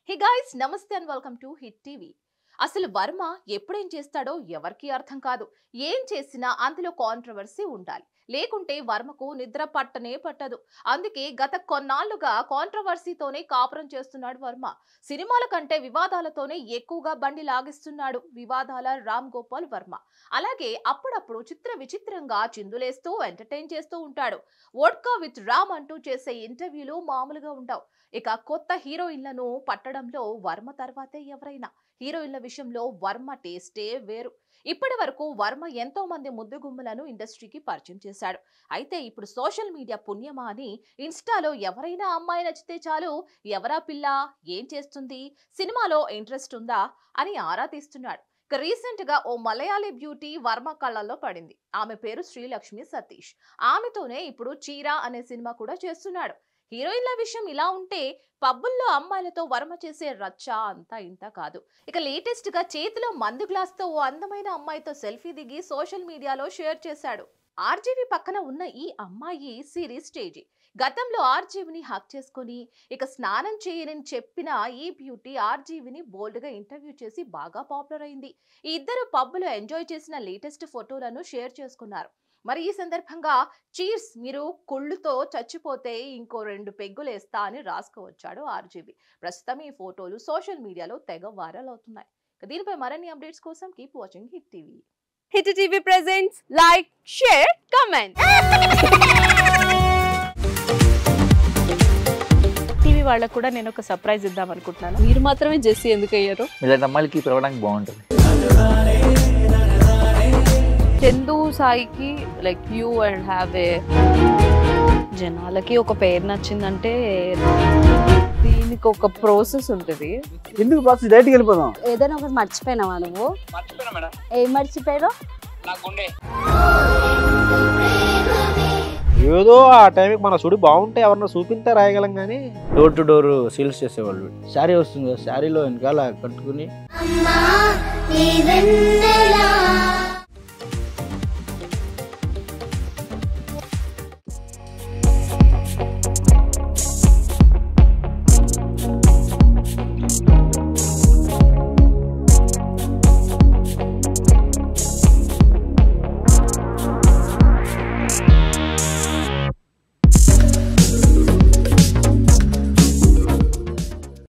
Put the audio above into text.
hey guys namaste and welcome to Hit TV అసలు వర్మ ఎప్పుడేం చేస్తాడో ఎవరికీ అర్థం కాదు ఏం చేసినా అందులో కాంట్రవర్సీ ఉండాలి లేకుంటే వర్మకు నిద్ర పట్టనే పట్టదు అందుకే గత కొన్నాళ్లుగా కాంట్రవర్సీతోనే కాపురం చేస్తున్నాడు వర్మ సినిమాల కంటే వివాదాలతోనే ఎక్కువగా బండి లాగిస్తున్నాడు వివాదాల రామ్ గోపాల్ వర్మ అలాగే అప్పుడప్పుడు చిత్ర విచిత్రంగా చిందులేస్తూ ఎంటర్టైన్ చేస్తూ ఉంటాడు వోడ్కా విత్ రామ్ అంటూ చేసే ఇంటర్వ్యూలు మామూలుగా ఉండవు ఇక కొత్త హీరోయిన్లను పట్టడంలో వర్మ తర్వాతే ఎవరైనా హీరోయిన్ల విషయంలో వర్మ టేస్టే వేరు ఇప్పటి వరకు వర్మ ఎంతో మంది ముద్దుగుమ్మలను ఇండస్ట్రీకి పరిచయం చేశాడు అయితే ఇప్పుడు సోషల్ మీడియా పుణ్యమా అని ఇన్స్టాలో ఎవరైనా అమ్మాయి నచ్చితే చాలు ఎవరా పిల్ల ఏం చేస్తుంది సినిమాలో ఇంట్రెస్ట్ ఉందా అని ఆరా తీస్తున్నాడు ఇక రీసెంట్ గా ఓ మలయాళీ బ్యూటీ వర్మ కళ్ళల్లో పడింది ఆమె పేరు శ్రీలక్ష్మి సతీష్ ఆమెతోనే ఇప్పుడు చీరా అనే సినిమా కూడా చేస్తున్నాడు హీరోయిన్ల విషయం ఇలా ఉంటే పబ్బుల్లో అమ్మాయిలతో వర్మ చేసే రచ్చ అంతా ఇంత కాదు ఇక లేటెస్ట్ గా చేతిలో మందు గ్లాస్ తో ఓ అందమైన అమ్మాయితో సెల్ఫీ దిగి సోషల్ మీడియాలో షేర్ చేశాడు ఆర్జీవి పక్కన ఉన్న ఈ అమ్మాయి సిరీస్ స్టేజీ గతంలో ఆర్జీవిని హక్ చేసుకొని ఇక స్నానం చేయనని చెప్పిన ఈ బ్యూటీ ఆర్జీవిని బోల్డ్ గా ఇంటర్వ్యూ చేసి బాగా పాపులర్ అయింది ఈ ఇద్దరు పబ్బులో ఎంజాయ్ చేసిన లేటెస్ట్ ఫోటోలను షేర్ చేసుకున్నారు మరి ఈ సందర్భంగా చీర్స్ మీరు కుళ్ళుతో చచ్చిపోతే ఇంకో రెండు పెగ్గులు వేస్తా అని రాసుకోవచ్చాడు ఆర్జీవి ప్రస్తుతం ఈ ఫోటోలు సోషల్ మీడియాలో తెగ వైరల్ అవుతున్నాయి ఇక దీనిపై మరిన్ని అప్డేట్స్ కోసం keep watching Hit TV Hit TV presents like share comment TV వాళ్ళకు కూడా నేను ఒక సర్ప్రైజ్ ఇద్దాం అనుకుంటున్నాను మీరు మాత్రమే జెస్సీ ఎందుకు అయ్యారు ఇలాంటి అమ్మాయిలకి పిలవడానికి బాగుంటుంది చందు సాయికి like you and have a జనాలకి ఒక పేరు నచ్చిందంటే దీనికి ఒక ప్రాసెస్ ఉంటుంది ఎందుకు బాక్స్ డైరెక్ట్కి వెళ్ళిపోదాం ఏదైనా ఒకటి మర్చిపోయినావా నువ్వు ఏం మర్చిపోయావు ఏదో ఆ టైంకి మన సుడి బాగుంటే ఎవరన్నా చూపిస్తే రాయగలం కానీ డోర్ టు డోర్ సేల్స్ చేసేవాళ్ళు శారీ వస్తుంది కదా శారీలో వెనకాల కట్టుకుని అమ్మా నీ వెన్నెలా